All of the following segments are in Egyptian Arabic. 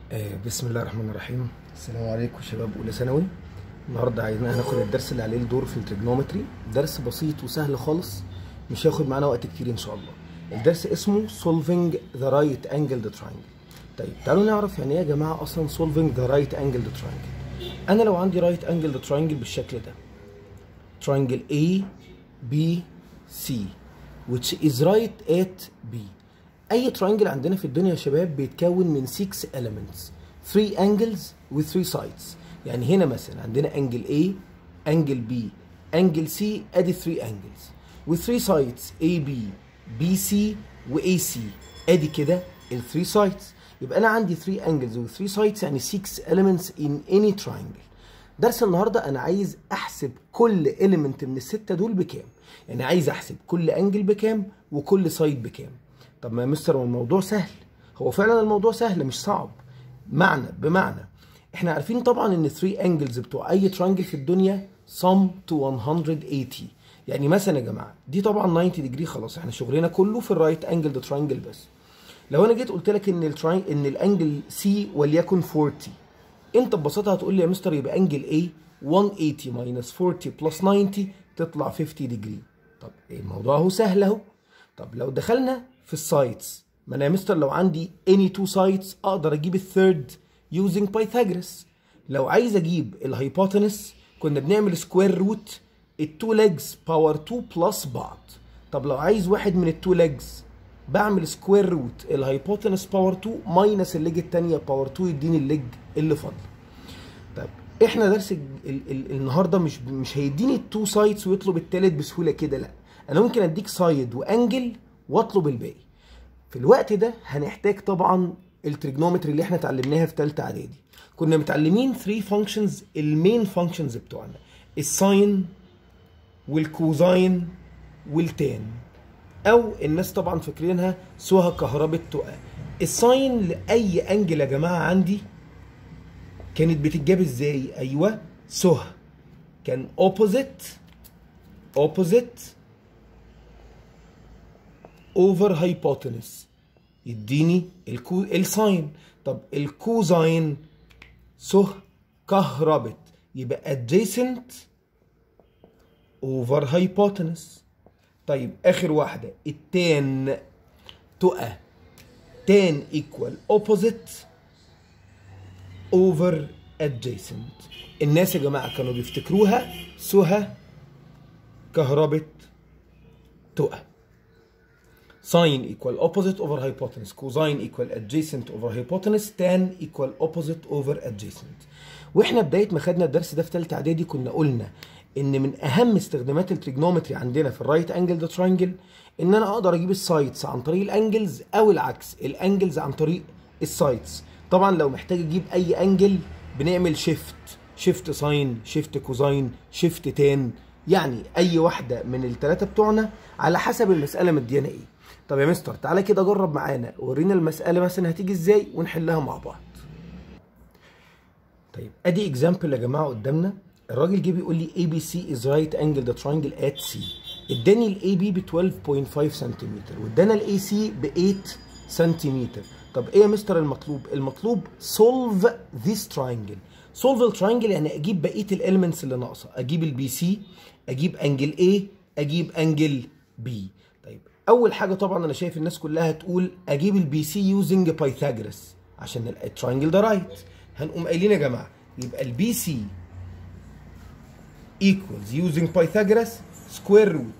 آه، بسم الله الرحمن الرحيم السلام عليكم شباب اولى ثانوي النهارده عايزين هناخد الدرس اللي عليه الدور في التريجنومتري درس بسيط وسهل خالص مش هياخد معانا وقت كتير ان شاء الله الدرس اسمه solving the right angled triangle طيب تعالوا نعرف يعني ايه يا جماعه اصلا solving the right angled triangle انا لو عندي right angled triangle بالشكل ده triangle A B C which is right at B اي ترينجل عندنا في الدنيا يا شباب بيتكون من 6 elements 3 angles و 3 sides يعني هنا مثلا عندنا انجل A انجل B انجل C ادي 3 angles و 3 sides AB BC و AC ادي كده ال 3 sides يبقى انا عندي 3 angles و 3 sides يعني 6 elements in any triangle درس النهارده انا عايز احسب كل element من السته دول بكام يعني عايز احسب كل انجل بكام وكل سايد بكام طب ما يا مستر هو الموضوع سهل هو فعلا الموضوع سهل مش صعب معنى بمعنى احنا عارفين طبعا ان 3 انجلز بتوع اي ترانجل في الدنيا sum to 180 يعني مثلا يا جماعه دي طبعا 90 ديجري خلاص احنا شغلنا كله في الرايت انجل ترانجل بس لو انا جيت قلت لك ان التراين ان الانجل سي وليكن 40 انت ببساطه هتقول لي يا مستر يبقى انجل ايه 180 ماينس 40 بلس 90 تطلع 50 ديجري طب إيه الموضوع اهو سهل اهو طب لو دخلنا في السايدز ما انا يا مستر لو عندي any two sides اقدر اجيب الثيرد using Pythagoras لو عايز اجيب الهايبوتنس كنا بنعمل سكوير روت التو ليجز باور 2 بلس بعض طب لو عايز واحد من التو ليجز بعمل سكوير روت الهايبوتنس باور 2 ماينس الليج الثانيه باور 2 يديني الليج اللي فاضل طيب احنا درس ال ال ال النهارده مش مش هيديني التو سايدز ويطلب التالت بسهوله كده لا انا ممكن اديك سايد وانجل واطلب الباقي في الوقت ده هنحتاج طبعا التريجنومتري اللي احنا اتعلمناها في ثالثه اعدادي كنا متعلمين 3 فانكشنز المين فانكشنز بتوعنا الساين والكوزاين والتان او الناس طبعا فاكرينها سوها كهرباء تقى الساين لاي انجل يا جماعه عندي كانت بتتجاب ازاي ايوه سوها كان اوبوزيت اوبوزيت اوفر هايبوتنس يديني الكو الساين طب الكوزاين سه كهربت يبقى adjacent over hypotenuse طيب اخر واحده التان تقى تان equal opposite over adjacent الناس يا جماعه كانوا بيفتكروها سهى كهربت تقى sine equal opposite over hypotenuse cosine equal adjacent over hypotenuse tan equal opposite over adjacent واحنا بدايه ما خدنا الدرس ده في ثالثه اعدادي كنا قلنا ان من اهم استخدامات التريجنومتري عندنا في الرايت انجل ده تراينجل ان انا اقدر اجيب السايدز عن طريق الانجلز او العكس الانجلز عن طريق السايدز طبعا لو محتاج اجيب اي انجل بنعمل شيفت شيفت ساين شيفت كوزاين شيفت تان يعني اي واحده من الثلاثه بتوعنا على حسب المساله مديانا ايه طب يا مستر تعالى كده جرب معانا ورينا المساله مثلا هتيجي ازاي ونحلها مع بعض طيب ادي اكزامبل يا جماعه قدامنا الراجل جه بيقول لي اي بي سي از رايت انجل ذا تراينجل ات سي اداني الاي بي ب 12.5 سنتيمتر وادانا الاي سي ب 8 سنتيمتر طب ايه يا مستر المطلوب المطلوب سولف ذيس تراينجل سولف التراينجل يعني اجيب بقيه الاليمنتس اللي ناقصه اجيب البي سي اجيب انجل اي اجيب انجل بي طيب اول حاجه طبعا انا شايف الناس كلها تقول اجيب البي سي يوزنج بايثاغورس عشان التراينجل ده رايت هنقوم قايلين يا جماعه يبقى البي سي equals using Pythagoras square root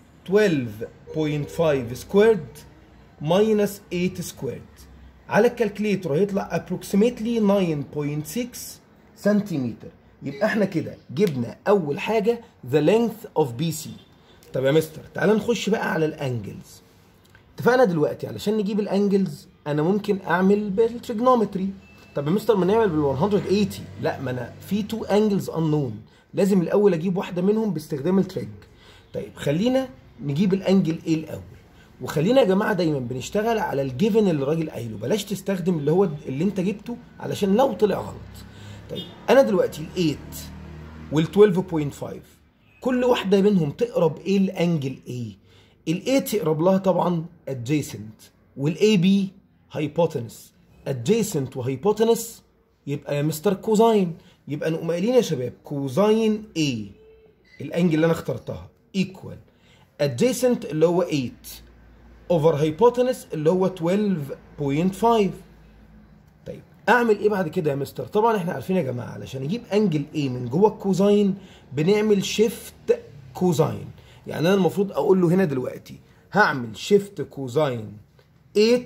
12.5 squared minus 8 squared على الكالكليتر هيطلع approximately 9.6 سنتيمتر يبقى احنا كده جبنا اول حاجه the length of BC طب يا مستر تعال نخش بقى على الانجلز اتفقنا دلوقتي علشان نجيب الانجلز انا ممكن اعمل بالتريجنومتري طب يا مستر ما نعمل بال 180 لا ما انا في تو انجلز unknown لازم الاول اجيب واحده منهم باستخدام التريج طيب خلينا نجيب الانجل ايه الاول وخلينا يا جماعه دايما بنشتغل على الجيفن اللي الراجل قايله بلاش تستخدم اللي هو اللي انت جبته علشان لو طلع غلط طيب انا دلوقتي ال 8 وال 12.5 كل واحده منهم تقرب ايه الانجل ايه ال 8 تقرب لها طبعا adjacent والاي بي hypotenuse adjacent وهيبوتنس يبقى يا مستر كوزاين يبقى نقوم قايلين يا شباب كوزاين A الانجل اللي انا اخترتها ايكوال adjacent اللي هو 8 اوفر هيبوتنس اللي هو 12.5 طيب اعمل ايه بعد كده يا مستر طبعا احنا عارفين يا جماعه علشان اجيب انجل A من جوه الكوزاين بنعمل شيفت كوزاين يعني انا المفروض اقول له هنا دلوقتي هعمل شيفت كوزاين 8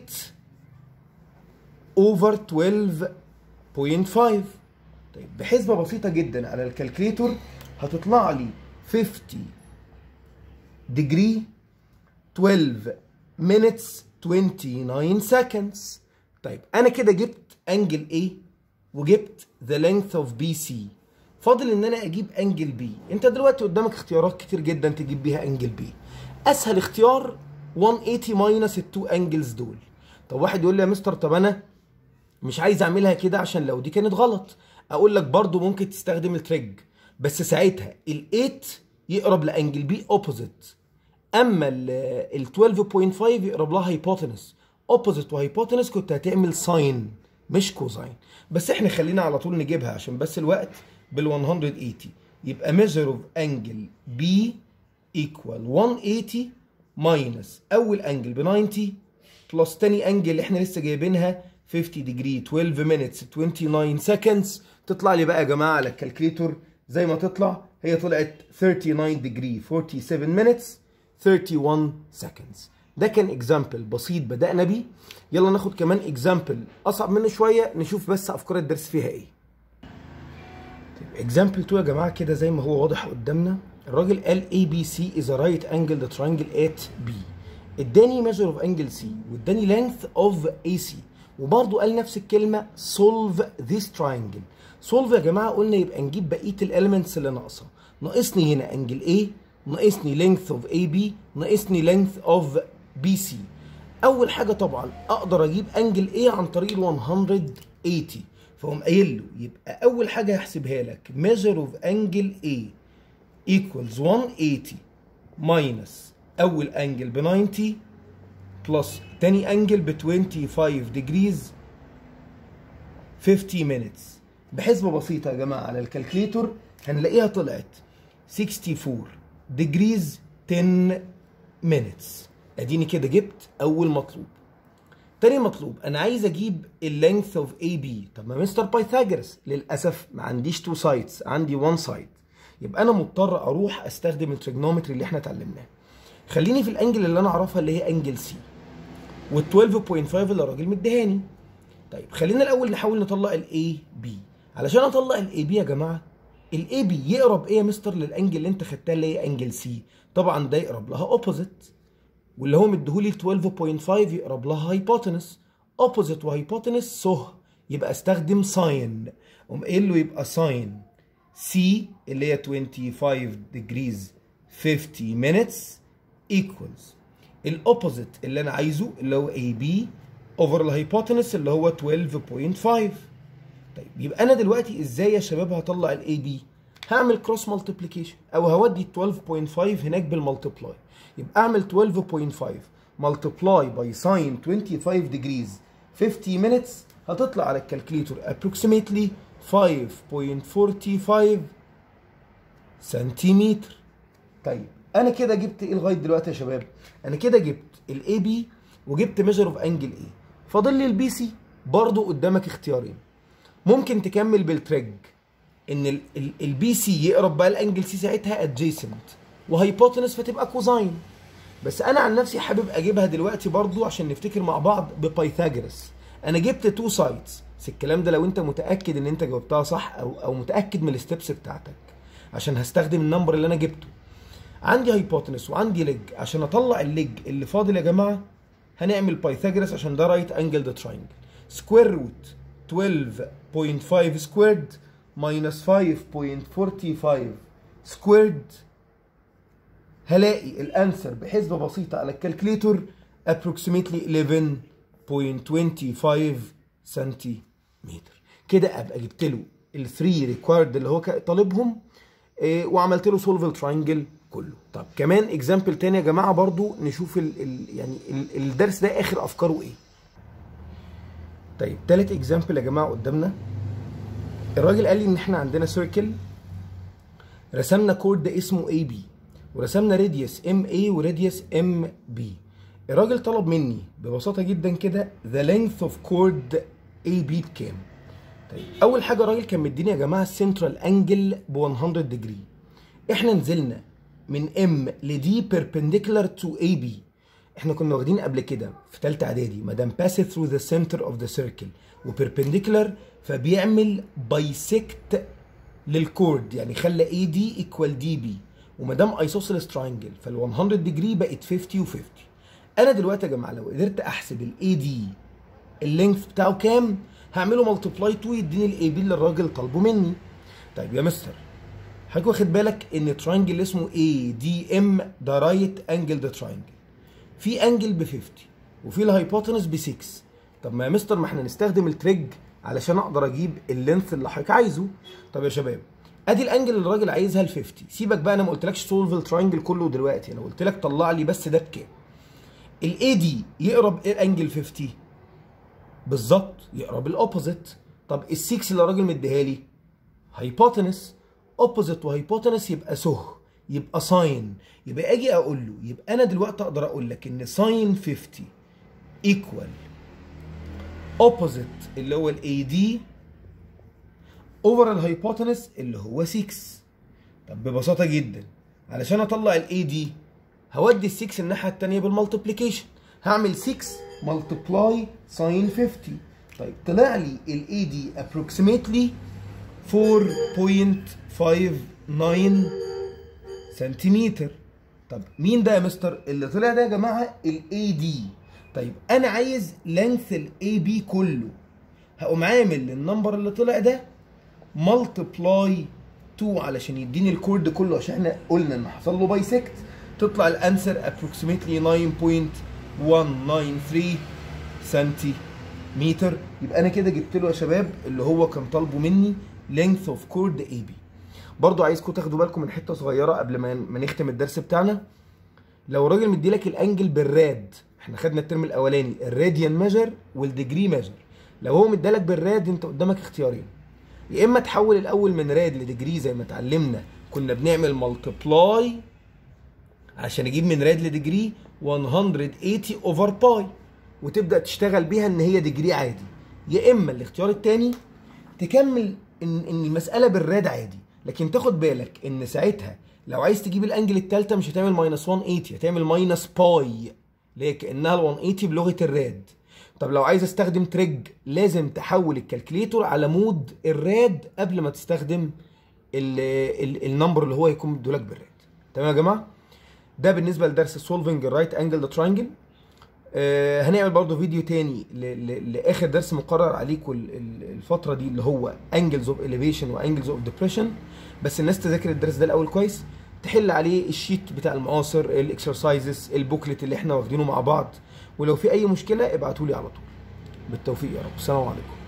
اوفر 12.5 طيب بحسبه بسيطه جدا على الكالكليتور هتطلع لي 50 degree 12 minutes 29 seconds طيب انا كده جبت انجل A وجبت the length of BC فاضل ان انا اجيب انجل B انت دلوقتي قدامك اختيارات كتير جدا تجيب بيها انجل B اسهل اختيار 180 ماينس التو انجلز دول طب واحد يقول لي يا مستر طب انا مش عايز اعملها كده عشان لو دي كانت غلط اقول لك برضو ممكن تستخدم التريج بس ساعتها ال8 يقرب لانجل بي اوبوزيت اما ال 12.5 يقرب لها هايبوتنس اوبوزيت وهايبوتنس كنت هتعمل ساين مش كوزاين بس احنا خلينا على طول نجيبها عشان بس الوقت بال 180 يبقى measure of angle B equal 180 minus اول انجل ب 90 بلس تاني انجل اللي احنا لسه جايبينها 50 degree 12 minutes 29 seconds تطلع لي بقى يا جماعه على الكالكليتور زي ما تطلع هي طلعت 39 degree 47 minutes 31 seconds ده كان اكزامبل بسيط بدأنا بيه يلا ناخد كمان اكزامبل اصعب منه شويه نشوف بس افكار الدرس فيها ايه اكزامبل 2 يا جماعه كده زي ما هو واضح قدامنا الراجل قال ABC is a right angle the triangle at B اداني measure of angle C واداني length of AC وبرضه قال نفس الكلمه solve this triangle solve يا جماعه قلنا يبقى نجيب بقيه الاليمنتس اللي ناقصه ناقصني هنا انجل A ناقصني length of AB ناقصني length of BC اول حاجه طبعا اقدر اجيب انجل A عن طريق ال 180 فقوم قايل له يبقى اول حاجه هحسبها لك measure of angle A equals 180 minus اول انجل ب 90 بلس تاني انجل ب 25 degrees 50 minutes بحسبه بسيطه يا جماعه على الكالكليتور هنلاقيها طلعت 64 degrees 10 minutes اديني كده جبت اول مطلوب تاني مطلوب انا عايز اجيب اللينث اوف اي بي طب ما مستر بايثاجورس للاسف ما عنديش تو سايدز عندي وان سايد يبقى انا مضطر اروح استخدم التريجنومتري اللي احنا اتعلمناه خليني في الانجل اللي انا اعرفها اللي هي انجل سي وال 12.5 اللي الراجل مديهاني طيب خلينا الاول نحاول نطلع الاي بي علشان اطلع الاي بي يا جماعه الاي بي يقرب ايه يا مستر للانجل اللي انت خدتها اللي هي انجل سي طبعا ده يقرب لها اوبوزيت واللي هو مديهولي 12.5 يقرب لها هايبوتنس اوبوزيت وهايبوتنس سه يبقى استخدم ساين قوم قايل له يبقى ساين سي اللي هي 25 degrees 50 minutes equals الاوبوزيت اللي انا عايزه اللي هو اي بي اوفر الهايبوتنس اللي هو 12.5 طيب يبقى انا دلوقتي ازاي يا شباب هطلع الاي بي هعمل كروس مالتيبليكيشن او هودي 12.5 هناك بالمالتيبلاي يبقى اعمل 12.5 مالتيبلاي باي ساين 25 degrees 50 minutes هتطلع على الكالكليتور approximately 5.45 سنتيمتر طيب انا كده جبت ايه لغايه دلوقتي يا شباب انا كده جبت الاي بي وجبت ميجر اوف انجل اي فاضل لي البي سي برضه قدامك اختيارين ممكن تكمل بالتريج ان البي سي يقرب بقى الانجل سي ساعتها ادجيسنت وهايبوتنس فتبقى كوزاين بس انا عن نفسي حابب اجيبها دلوقتي برضو عشان نفتكر مع بعض ببايثاجورس انا جبت تو سايدز بس الكلام ده لو انت متاكد ان انت جاوبتها صح او او متاكد من الستبس بتاعتك عشان هستخدم النمبر اللي انا جبته عندي هايبوتنس وعندي ليج عشان اطلع الليج اللي فاضل يا جماعه هنعمل بايثاجورس عشان ده رايت انجل ذا تراينجل سكوير روت 12.5 سكويرد minus 5.45 سكويرد هلاقي الانسر بحسبه بسيطه على الكالكليتور approximately 11.25 سنتيمتر كده ابقى جبت له الثري ريكوايرد اللي هو طالبهم إيه وعملت له سولف التراينجل كله طب كمان اكزامبل تاني يا جماعه برضو نشوف ال ال يعني ال الدرس ده اخر افكاره ايه طيب تالت اكزامبل يا جماعه قدامنا الراجل قال لي ان احنا عندنا سيركل رسمنا كورد اسمه اي بي ورسمنا راديوس ام اي وراديوس ام بي الراجل طلب مني ببساطه جدا كده ذا لينث اوف كورد اي بي بكام طيب اول حاجه الراجل كان مديني يا جماعه السنترال انجل ب 100 ديجري احنا نزلنا من ام لدي بيربنديكولار تو اي بي احنا كنا واخدين قبل كده في ثالثه اعدادي ما دام باس ثرو ذا سنتر اوف ذا سيركل وبيربنديكولار فبيعمل بايسكت للكورد يعني خلى اي دي ايكوال دي بي وما دام ايسوسيلس تراينجل فال 100 ديجري بقت 50 و50 انا دلوقتي يا جماعه لو قدرت احسب الاي دي اللينث بتاعه كام هعمله ملتبلاي 2 يديني الاي بي اللي الراجل طالبه مني طيب يا مستر حضرتك واخد بالك ان تراينجل اسمه اي دي ام ده رايت انجل ده تراينجل في انجل ب 50 وفي الهايبوتنس ب 6 طب ما يا مستر ما احنا نستخدم التريج علشان اقدر اجيب اللينث اللي حضرتك عايزه طب يا شباب ادي الانجل اللي الراجل عايزها ل 50 سيبك بقى انا ما قلتلكش سولف التراينجل كله دلوقتي انا قلت لك طلع لي بس ده بكام الاي دي يقرب ايه الانجل 50 بالظبط يقرب الاوبوزيت طب ال6 اللي الراجل مديها لي هايبوتنس اوبوزيت وهايبوتنس يبقى سه يبقى ساين يبقى اجي اقول له يبقى انا دلوقتي اقدر اقول لك ان ساين 50 ايكوال اوبوزيت اللي هو الاي دي اوفر الهايبوتنس اللي هو 6 طب ببساطه جدا علشان اطلع الاي دي هودي ال 6 الناحيه الثانيه بالمالتيبليكيشن هعمل 6 ملتبلاي ساين 50 طيب طلع لي الاي دي approximately 4.59 سنتيمتر طب مين ده يا مستر اللي طلع ده يا جماعه الاي دي طيب انا عايز لينث الاي بي كله هقوم عامل النمبر اللي طلع ده ملتبلاي 2 علشان يديني الكورد كله عشان احنا قلنا ان حصل له بايسكت تطلع الانسر approximately 9.193 سنتيمتر يبقى انا كده جبت له يا شباب اللي هو كان طالبه مني length of chord AB برضو عايزكم تاخدوا بالكم من حته صغيره قبل ما ما نختم الدرس بتاعنا لو الراجل مديلك الانجل بالراد احنا خدنا الترم الاولاني الراديان ميجر والديجري ميجر لو هو مدالك بالراد انت قدامك اختيارين يا اما تحول الاول من راد لديجري زي ما اتعلمنا كنا بنعمل ملتبلاي عشان اجيب من راد لديجري 180 اوفر باي وتبدا تشتغل بيها ان هي ديجري عادي يا اما الاختيار الثاني تكمل ان ان المساله بالراد عادي لكن تاخد بالك ان ساعتها لو عايز تجيب الانجل الثالثه مش هتعمل ماينس 180 هتعمل ماينس باي اللي هي كانها ال 180 بلغه الراد طب لو عايز استخدم تريج لازم تحول الكالكليتور على مود الراد قبل ما تستخدم النمبر اللي هو يكون مدولك بالراد تمام يا جماعه ده بالنسبه لدرس سولفنج الرايت انجل ذا تراينجل آه هنعمل برضو فيديو تاني ل- ل- لاخر درس مقرر عليكم ال- ال- الفتره دي اللي هو انجلز اوف elevation وانجلز اوف depression بس الناس تذاكر الدرس ده الاول كويس تحل عليه الشيت بتاع المعاصر الاكسرسايزز البوكلت اللي احنا واخدينه مع بعض ولو في اي مشكله ابعتوا لي على طول بالتوفيق يا رب السلام عليكم